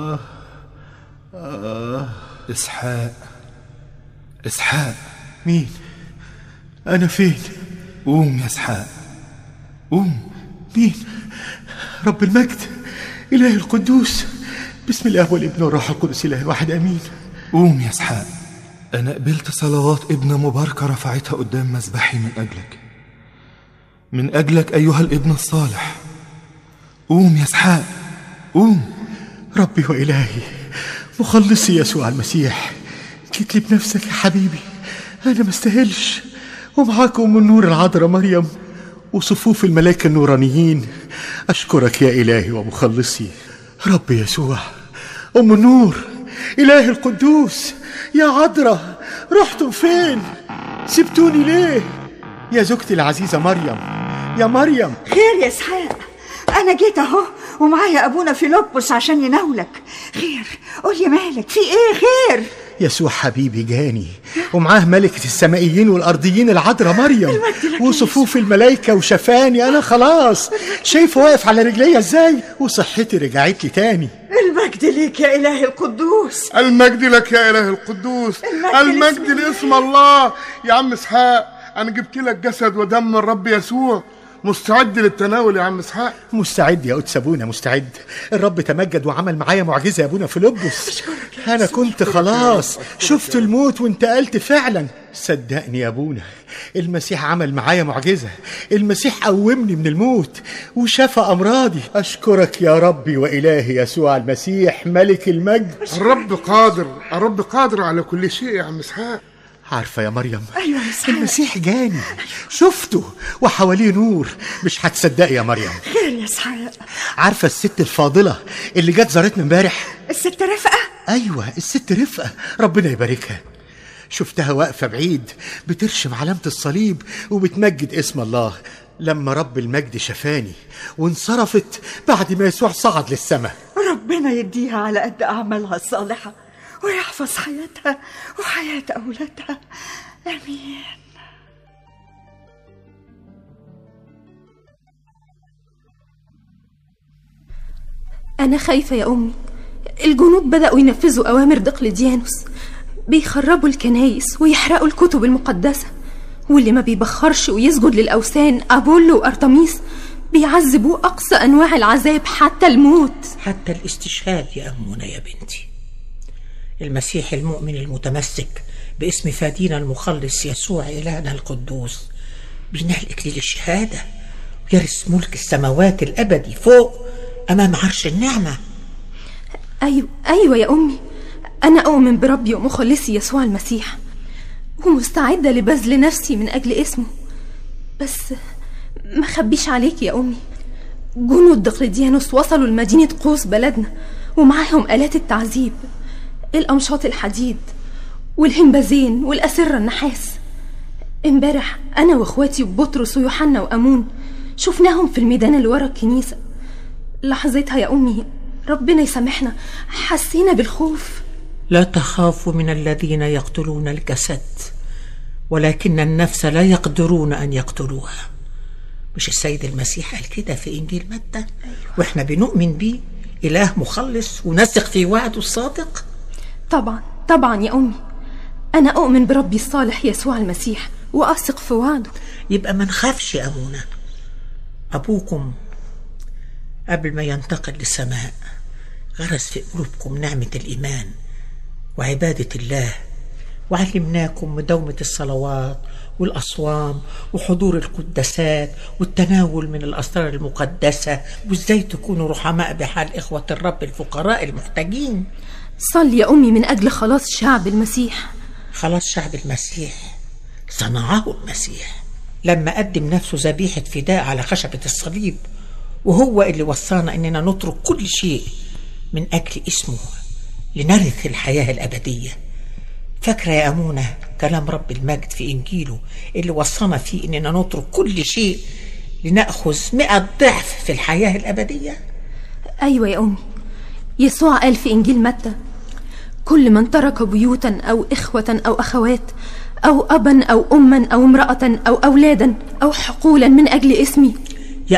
اسحاق اسحاق مين انا فين قوم يا اسحاق قوم مين رب المجد اله القدوس بسم الله والابن والروح القدس اله واحد امين قوم يا اسحاق انا قبلت صلوات ابنه مباركه رفعتها قدام مذبحي من اجلك من اجلك ايها الابن الصالح قوم يا اسحاق قوم ربي والهي مخلصي يسوع المسيح جيت لي بنفسك يا حبيبي انا ما استاهلش ومعاك ام النور العذراء مريم وصفوف الملائكه النورانيين اشكرك يا الهي ومخلصي ربي يسوع ام النور اله القدوس يا عذراء رحتم فين سبتوني ليه يا زوجتي العزيزه مريم يا مريم خير يا اسحاق انا جيت اهو ومعايا ابونا فيلبس عشان يناولك خير قولي مالك في ايه خير يسوع حبيبي جاني ومعاه ملكة السمائيين والأرضيين العذراء مريم المجد لك يا وصفوف الملائكة وشفاني أنا خلاص شايفه واقف على رجليا ازاي وصحتي رجعت لي تاني المجد ليك يا اله القدوس المجد لك يا اله القدوس المجد المجد لاسم لاسم الله يا عم اسحاق انا جبت لك جسد ودم الرب يسوع مستعد للتناول يا عم اسحاق مستعد يا قدس ابونا مستعد الرب تمجد وعمل معايا معجزه يا ابونا فيلبس انا كنت خلاص شفت الموت وانتقلت فعلا صدقني يا ابونا المسيح عمل معايا معجزه المسيح قومني من الموت وشفى امراضي اشكرك يا ربي والهي يسوع المسيح ملك المجد الرب قادر الرب قادر على كل شيء يا عم اسحاق عارفه يا مريم ايوه يا اسحاق المسيح جاني شفته وحواليه نور مش هتصدقي يا مريم خير يا اسحاق عارفه الست الفاضله اللي جت زارتنا امبارح الست رفقه ايوه الست رفقه ربنا يباركها شفتها واقفه بعيد بترشم علامه الصليب وبتمجد اسم الله لما رب المجد شفاني وانصرفت بعد ما يسوع صعد للسماء ربنا يديها على قد اعمالها الصالحه ويحفظ حياتها وحياه اولادها امين أنا خايفة يا أمي الجنود بدأوا ينفذوا أوامر دقلديانوس بيخربوا الكنايس ويحرقوا الكتب المقدسة واللي ما بيبخرش ويسجد للأوثان أبولو وأرتميس بيعذبوه أقصى أنواع العذاب حتى الموت حتى الاستشهاد يا أمنا يا بنتي المسيح المؤمن المتمسك باسم فادينا المخلص يسوع إلهنا القدوس بينال إكليل الشهادة ويرث ملك السماوات الأبدي فوق أمام عرش النعمة أيوة أيوة يا أمي أنا أؤمن بربي ومخلصي يسوع المسيح ومستعدة لبذل نفسي من أجل اسمه بس ما خبيش عليك يا أمي جنود دقلديانوس وصلوا لمدينة قوس بلدنا ومعاهم آلات التعذيب الأمشاط الحديد والهمبازين والأسرة النحاس امبارح أنا وإخواتي بطرس ويوحنا وأمون شفناهم في الميدان اللي ورا الكنيسة لحظتها يا أمي ربنا يسامحنا حسينا بالخوف لا تخافوا من الذين يقتلون الجسد ولكن النفس لا يقدرون أن يقتلوها مش السيد المسيح قال كده في إنجيل متى وإحنا بنؤمن بيه إله مخلص ونثق في وعده الصادق طبعا طبعا يا أمي أنا أؤمن بربي الصالح يسوع المسيح وأثق في وعده يبقى ما نخافش يا أبونا أبوكم قبل ما ينتقل للسماء غرس في قلوبكم نعمة الإيمان وعبادة الله وعلمناكم مداومة الصلوات والأصوام وحضور القداسات والتناول من الأسرار المقدسة وإزاي تكونوا رحماء بحال إخوة الرب الفقراء المحتاجين صل يا أمي من أجل خلاص شعب المسيح خلاص شعب المسيح صنعه المسيح لما قدم نفسه ذبيحة فداء على خشبة الصليب وهو اللي وصانا إننا نترك كل شيء من أجل اسمه لنرث الحياة الأبدية فاكرة يا أمونة كلام رب المجد في إنجيله اللي وصانا فيه إننا نترك كل شيء لنأخذ مئة ضعف في الحياة الأبدية أيوة يا أمي يسوع قال في إنجيل متى كل من ترك بيوتا أو إخوة أو أخوات أو أبا أو أما أو امرأة أو أولادا أو حقولا من أجل اسمي